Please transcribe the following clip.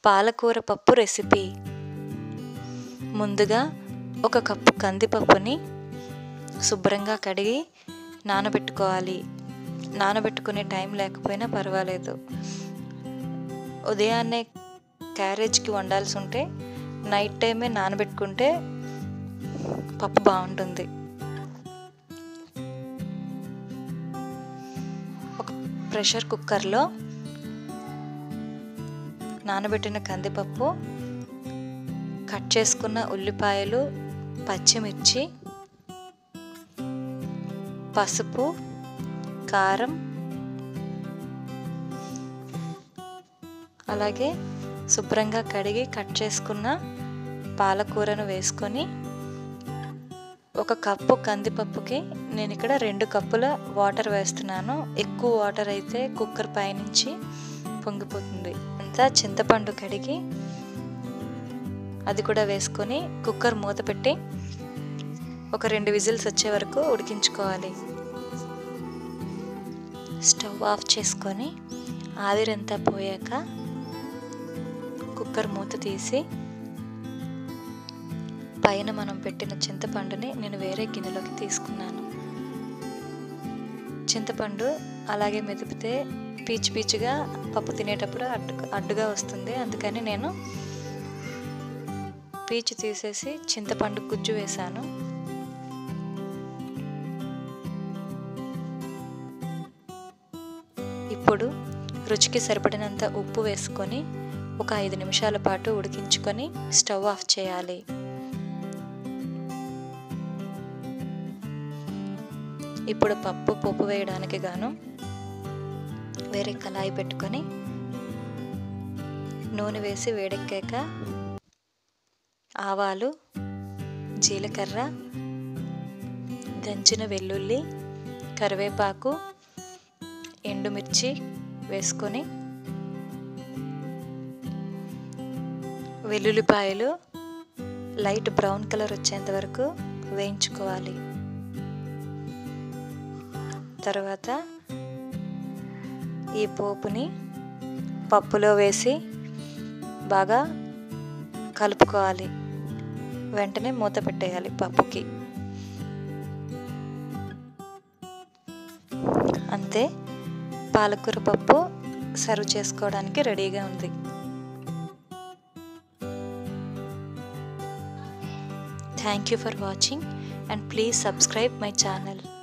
పాలకూర పప్పు రెసిపీ ముందుగా ఒక కప్పు కందిపప్పుని శుభ్రంగా కడిగి నానబెట్టుకోవాలి నానబెట్టుకునే టైం లేకపోయినా పర్వాలేదు ఉదయాన్నే క్యారేజ్కి వండాల్సి ఉంటే నైట్ టైమే నానబెట్టుకుంటే పప్పు బాగుంటుంది ఒక ప్రెషర్ కుక్కర్లో నానబెట్టిన కందిపప్పు కట్ చేసుకున్న ఉల్లిపాయలు పచ్చిమిర్చి పసుపు కారం అలాగే శుభ్రంగా కడిగి కట్ చేసుకున్న పాలకూరను వేసుకొని ఒక కప్పు కందిపప్పుకి నేను ఇక్కడ రెండు కప్పుల వాటర్ వేస్తున్నాను ఎక్కువ వాటర్ అయితే కుక్కర్ పైనుంచి పొంగిపోతుంది అంతా చింతపండు కడిగి అది కూడా వేసుకొని కుక్కర్ మూత పెట్టి ఒక రెండు విజిల్స్ వచ్చే వరకు ఉడికించుకోవాలి స్టవ్ ఆఫ్ చేసుకొని ఆవిరంతా పోయాక కుక్కర్ మూత తీసి పైన మనం పెట్టిన చింతపండుని నేను వేరే గిన్నెలోకి తీసుకున్నాను చింతపండు అలాగే మెదిపితే పీచు పీచుగా పప్పు తినేటప్పుడు అడ్డు అడ్డుగా వస్తుంది అందుకని నేను పీచు తీసేసి చింతపండు గుజ్జు వేశాను ఇప్పుడు రుచికి సరిపడినంత ఉప్పు వేసుకొని ఒక ఐదు నిమిషాల పాటు ఉడికించుకొని స్టవ్ ఆఫ్ చేయాలి ఇప్పుడు పప్పు పోపు వేయడానికి గాను వేరే కళాయి పెట్టుకొని నూనె వేసి వేడెక్కాక ఆవాలు జీలకర్ర దంచిన వెల్లుల్లి కరివేపాకు ఎండుమిర్చి వేసుకొని వెల్లుల్లిపాయలు లైట్ బ్రౌన్ కలర్ వచ్చేంత వరకు వేయించుకోవాలి తర్వాత ఈ పోపుని పప్పులో వేసి బాగా కలుపుకోవాలి వెంటనే మూత పెట్టేయాలి పప్పుకి అంతే పాలకూర పప్పు సర్వ్ చేసుకోవడానికి రెడీగా ఉంది thank you for watching and please subscribe my channel